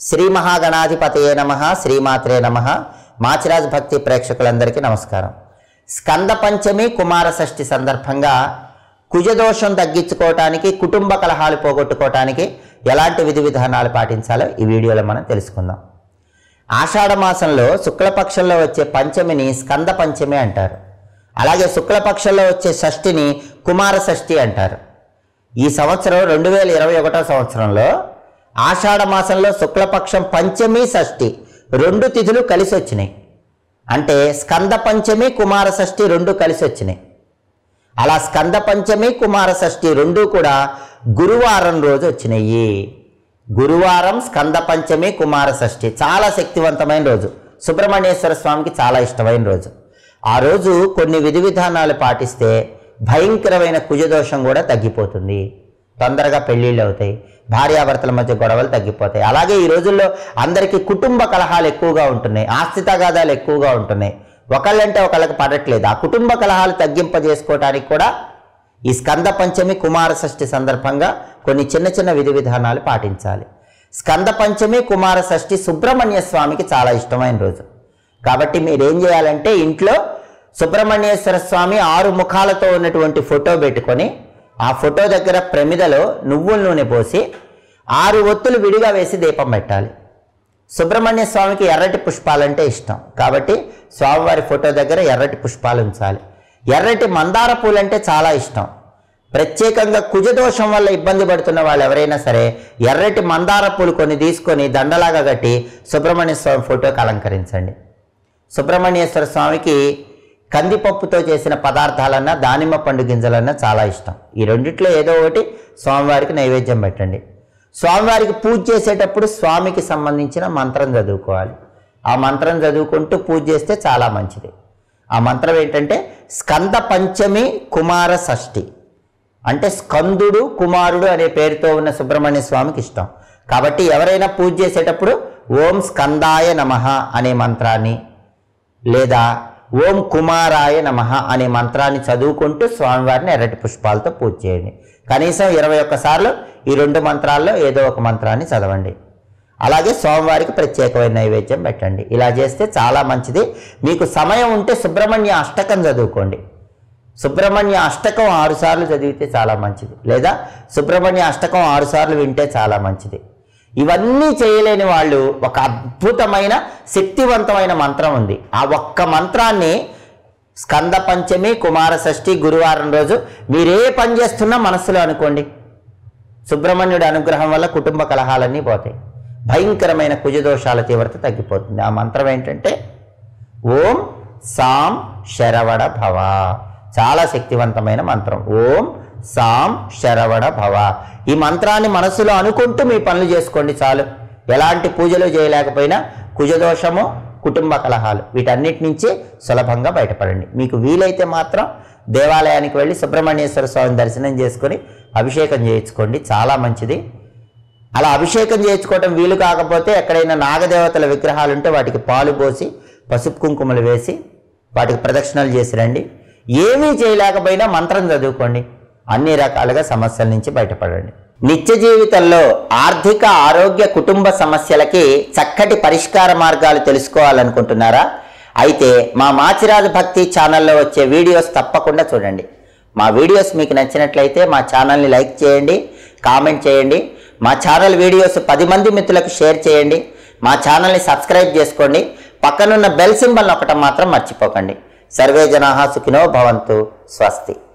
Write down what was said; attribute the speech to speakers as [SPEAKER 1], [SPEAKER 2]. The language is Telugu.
[SPEAKER 1] శ్రీ మహాగణాధిపతయే నమ శ్రీమాత్రే నమ మాచిరాజ్ భక్తి ప్రేక్షకులందరికీ నమస్కారం స్కంద పంచమి కుమార షష్ఠి సందర్భంగా కుజదోషం తగ్గించుకోవటానికి కుటుంబ కలహాలు పోగొట్టుకోవటానికి ఎలాంటి విధి విధానాలు పాటించాలో ఈ వీడియోలో మనం తెలుసుకుందాం ఆషాఢ మాసంలో శుక్లపక్షంలో వచ్చే పంచమిని స్కంద పంచమి అంటారు అలాగే శుక్లపక్షంలో వచ్చే షష్ఠిని కుమార షష్ఠి అంటారు ఈ సంవత్సరం రెండు వేల ఇరవై ఒకటో సంవత్సరంలో ఆషాఢ మాసంలో శుక్లపక్షం పంచమి షష్ఠి రెండు తిథులు కలిసి వచ్చినాయి అంటే స్కంద పంచమి కుమార షష్ఠి రెండు కలిసి వచ్చినాయి అలా స్కంద పంచమి కుమార షష్ఠి రెండు కూడా గురువారం రోజు వచ్చినాయి గురువారం స్కంద పంచమి కుమార షష్ఠి చాలా శక్తివంతమైన రోజు సుబ్రహ్మణ్యేశ్వర స్వామికి చాలా ఇష్టమైన రోజు ఆ రోజు కొన్ని విధి విధానాలు పాటిస్తే భయంకరమైన కుజదోషం కూడా తగ్గిపోతుంది తొందరగా పెళ్ళిళ్ళు అవుతాయి భార్యాభర్తల మధ్య గొడవలు తగ్గిపోతాయి అలాగే ఈ రోజుల్లో అందరికీ కుటుంబ కలహాలు ఎక్కువగా ఉంటున్నాయి ఆస్తి తగాదాలు ఎక్కువగా ఉంటున్నాయి ఒకళ్ళంటే ఒకళ్ళకి పడట్లేదు ఆ కుటుంబ కలహాలు తగ్గింపజేసుకోవటానికి కూడా ఈ స్కంద పంచమి కుమార షష్ఠి సందర్భంగా కొన్ని చిన్న చిన్న విధి విధానాలు పాటించాలి స్కంద పంచమి కుమార షష్ఠి సుబ్రహ్మణ్య స్వామికి చాలా ఇష్టమైన రోజు కాబట్టి మీరు ఏం చేయాలంటే ఇంట్లో సుబ్రహ్మణ్యేశ్వర స్వామి ఆరు ముఖాలతో ఉన్నటువంటి ఫోటో పెట్టుకొని ఆ ఫోటో దగ్గర ప్రమిదలో నువ్వుల నూనె పోసి ఆరు ఒత్తులు విడిగా వేసి దీపం పెట్టాలి సుబ్రహ్మణ్య స్వామికి ఎర్రటి పుష్పాలంటే ఇష్టం కాబట్టి స్వామివారి ఫోటో దగ్గర ఎర్రటి పుష్పాలు ఉంచాలి ఎర్రటి మందార పూలంటే చాలా ఇష్టం ప్రత్యేకంగా కుజదోషం వల్ల ఇబ్బంది పడుతున్న వాళ్ళు ఎవరైనా సరే ఎర్రటి మందార పూలు కొన్ని తీసుకొని దండలాగా కట్టి సుబ్రహ్మణ్య స్వామి ఫోటోకి అలంకరించండి సుబ్రహ్మణ్యేశ్వర స్వామికి కందిపప్పుతో చేసిన పదార్థాలన్నా దానిమ్మ పండు గింజలన్నా చాలా ఇష్టం ఈ రెండిట్లో ఏదో ఒకటి స్వామివారికి నైవేద్యం పెట్టండి స్వామివారికి పూజ చేసేటప్పుడు స్వామికి సంబంధించిన మంత్రం చదువుకోవాలి ఆ మంత్రం చదువుకుంటూ పూజ చేస్తే చాలా మంచిది ఆ మంత్రం ఏంటంటే స్కంద పంచమి కుమార షష్ఠి అంటే స్కందుడు కుమారుడు అనే పేరుతో ఉన్న సుబ్రహ్మణ్య స్వామికి ఇష్టం కాబట్టి ఎవరైనా పూజ చేసేటప్పుడు ఓం స్కందాయ నమః అనే మంత్రాన్ని లేదా ఓం కుమారాయ నమః అనే మంత్రాన్ని చదువుకుంటూ స్వామివారిని ఎర్రటి పుష్పాలతో పూజ చేయండి కనీసం ఇరవై ఒక్కసార్లు ఈ రెండు మంత్రాల్లో ఏదో ఒక మంత్రాన్ని చదవండి అలాగే స్వామివారికి ప్రత్యేకమైన నైవేద్యం పెట్టండి ఇలా చేస్తే చాలా మంచిది మీకు సమయం ఉంటే సుబ్రహ్మణ్య అష్టకం చదువుకోండి సుబ్రహ్మణ్య అష్టకం ఆరు సార్లు చదివితే చాలా మంచిది లేదా సుబ్రహ్మణ్య అష్టకం ఆరు సార్లు వింటే చాలా మంచిది ఇవన్నీ చేయలేని వాళ్ళు ఒక అద్భుతమైన శక్తివంతమైన మంత్రం ఉంది ఆ ఒక్క మంత్రాన్ని స్కంద పంచమి కుమార షష్ఠి గురువారం రోజు మీరే పని చేస్తున్నా మనస్సులో అనుకోండి సుబ్రహ్మణ్యుడి అనుగ్రహం వల్ల కుటుంబ కలహాలన్నీ పోతాయి భయంకరమైన కుజదోషాల తీవ్రత తగ్గిపోతుంది ఆ మంత్రం ఏంటంటే ఓం సాం శరవణ భవ చాలా శక్తివంతమైన మంత్రం ఓం సాం శరవణ భవ ఈ మంత్రాన్ని మనసులో అనుకుంటూ మీ పనులు చేసుకోండి చాలు ఎలాంటి పూజలు చేయలేకపోయినా కుజదోషము కుటుంబ కలహాలు వీటన్నిటి నుంచి సులభంగా బయటపడండి మీకు వీలైతే మాత్రం దేవాలయానికి వెళ్ళి సుబ్రహ్మణ్యేశ్వర స్వామిని దర్శనం చేసుకొని అభిషేకం చేయించుకోండి చాలా మంచిది అలా అభిషేకం చేయించుకోవటం వీలు కాకపోతే ఎక్కడైనా నాగదేవతల విగ్రహాలు ఉంటే వాటికి పాలు పోసి పసుపు కుంకుమలు వేసి వాటికి ప్రదక్షిణలు చేసి రండి ఏమీ చేయలేకపోయినా మంత్రం చదువుకోండి అన్ని రకాలుగా సమస్యల నుంచి బయటపడండి నిత్య జీవితంలో ఆర్థిక ఆరోగ్య కుటుంబ సమస్యలకి చక్కటి పరిష్కార మార్గాలు తెలుసుకోవాలనుకుంటున్నారా అయితే మా మాచిరాజు భక్తి ఛానల్లో వచ్చే వీడియోస్ తప్పకుండా చూడండి మా వీడియోస్ మీకు నచ్చినట్లయితే మా ఛానల్ని లైక్ చేయండి కామెంట్ చేయండి మా ఛానల్ వీడియోస్ పది మంది మిత్రులకు షేర్ చేయండి మా ఛానల్ని సబ్స్క్రైబ్ చేసుకోండి పక్కనున్న బెల్ సింబల్ నొక్కటం మాత్రం మర్చిపోకండి సర్వే జనాహా సుఖినో భవంతు స్వస్తి